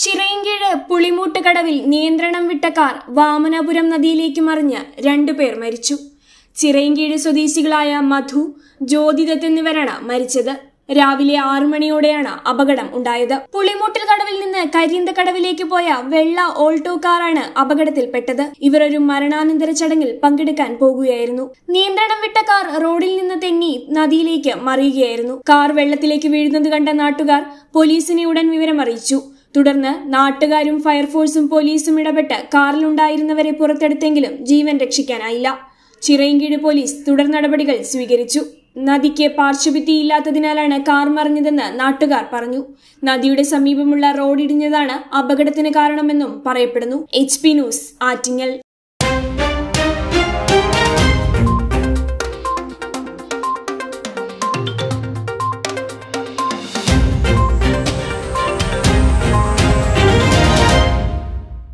ചിറയൻകീഴ് പുളിമൂട്ട് കടവിൽ നിയന്ത്രണം വിട്ട കാർ വാമനപുരം നദിയിലേക്ക് മറിഞ്ഞ് രണ്ടുപേർ മരിച്ചു ചിറയൻകീഴ് സ്വദേശികളായ മധു ജ്യോതിദത്ത് എന്നിവരാണ് മരിച്ചത് രാവിലെ ആറു മണിയോടെയാണ് അപകടം ഉണ്ടായത് പുളിമൂട്ടിൽ കടവിൽ നിന്ന് കരിയന്തക്കടവിലേക്ക് പോയ വെള്ള ഓൾട്ടോ കാറാണ് അപകടത്തിൽപ്പെട്ടത് ഇവർ ഒരു മരണാനന്തര ചടങ്ങിൽ പങ്കെടുക്കാൻ പോകുകയായിരുന്നു നിയന്ത്രണം വിട്ട കാർ റോഡിൽ നിന്ന് തെന്നി നദിയിലേക്ക് മറിയുകയായിരുന്നു കാർ വെള്ളത്തിലേക്ക് വീഴുന്നത് കണ്ട നാട്ടുകാർ പോലീസിനെ ഉടൻ വിവരം അറിയിച്ചു തുടർന്ന് നാട്ടുകാരും ഫയർഫോഴ്സും പോലീസും ഇടപെട്ട് കാറിലുണ്ടായിരുന്നവരെ പുറത്തെടുത്തെങ്കിലും ജീവൻ രക്ഷിക്കാനായില്ല ചിറയൻകീഴ് പോലീസ് തുടർ നടപടികൾ സ്വീകരിച്ചു നദിക്ക് പാർശ്വഭിത്തിയില്ലാത്തതിനാലാണ് കാർ മറിഞ്ഞതെന്ന് നാട്ടുകാർ പറഞ്ഞു നദിയുടെ സമീപമുള്ള റോഡ് ഇടിഞ്ഞതാണ് അപകടത്തിന് കാരണമെന്നും പറയപ്പെടുന്നു എച്ച് പി ന്യൂസ് ആറ്റിങ്ങൽ